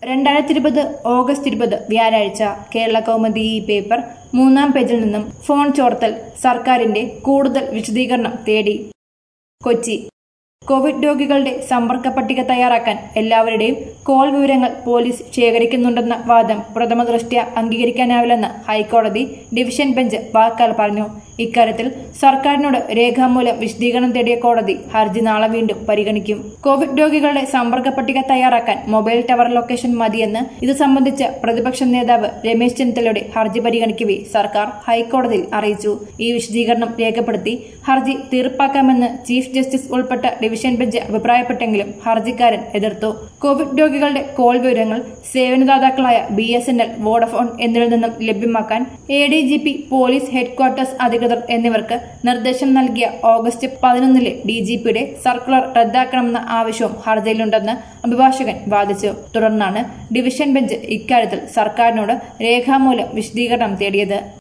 രണ്ടായിരത്തി ഇരുപത് ഓഗസ്റ്റ് ഇരുപത് വ്യാഴാഴ്ച കേരള കൗമുദി ഈ പേപ്പർ മൂന്നാം പേജിൽ നിന്നും ഫോൺ ചോർത്തൽ സർക്കാരിന്റെ കൂടുതൽ വിശദീകരണം തേടി കൊച്ചി കോവിഡ് രോഗികളുടെ സമ്പർക്ക പട്ടിക തയ്യാറാക്കാൻ എല്ലാവരുടെയും കോൾ വിവരങ്ങൾ പോലീസ് ശേഖരിക്കുന്നുണ്ടെന്ന വാദം പ്രഥമ ദൃഷ്ട്യ അംഗീകരിക്കാനാവില്ലെന്ന് ഹൈക്കോടതി ഡിവിഷൻ ബെഞ്ച് വാക്കാൽ പറഞ്ഞു ഇക്കാര്യത്തിൽ സർക്കാരിനോട് രേഖാമൂലം വിശദീകരണം തേടിയ കോടതി ഹർജി നാളെ വീണ്ടും പരിഗണിക്കും കോവിഡ് രോഗികളുടെ സമ്പർക്ക പട്ടിക തയ്യാറാക്കാൻ മൊബൈൽ ടവർ ലൊക്കേഷൻ മതിയെന്ന് ഇത് സംബന്ധിച്ച് പ്രതിപക്ഷ നേതാവ് രമേശ് ചെന്നിത്തലയുടെ ഹർജി പരിഗണിക്കവെ സർക്കാർ ഹൈക്കോടതിയിൽ അറിയിച്ചു ഈ വിശദീകരണം രേഖപ്പെടുത്തി ഹർജി തീർപ്പാക്കാമെന്ന് ചീഫ് ജസ്റ്റിസ് ഉൾപ്പെട്ട ഡിവിഷൻ ബെഞ്ച് അഭിപ്രായപ്പെട്ടെങ്കിലും ഹർജിക്കാരൻ എതിർത്തു കോവിഡ് രോഗികളുടെ കോൾ വിവരങ്ങൾ സേവനദാതാക്കളായ B S N L Vodafone എന്നിവരിൽ നിന്നും ലഭ്യമാക്കാൻ A D G P police headquarters അധികൃതർ എന്നിവർക്ക് നിർദ്ദേശം നൽകിയ ഓഗസ്റ്റ് പതിനൊന്നിലെ ഡി ജി പിയുടെ സർക്കുലർ റദ്ദാക്കണമെന്ന ആവശ്യവും ഹർജിയിലുണ്ടെന്ന് അഭിഭാഷകൻ വാദിച്ചു തുടർന്നാണ് ഡിവിഷൻ ബെഞ്ച് ഇക്കാര്യത്തിൽ സർക്കാരിനോട് രേഖാമൂലം വിശദീകരണം തേടിയത്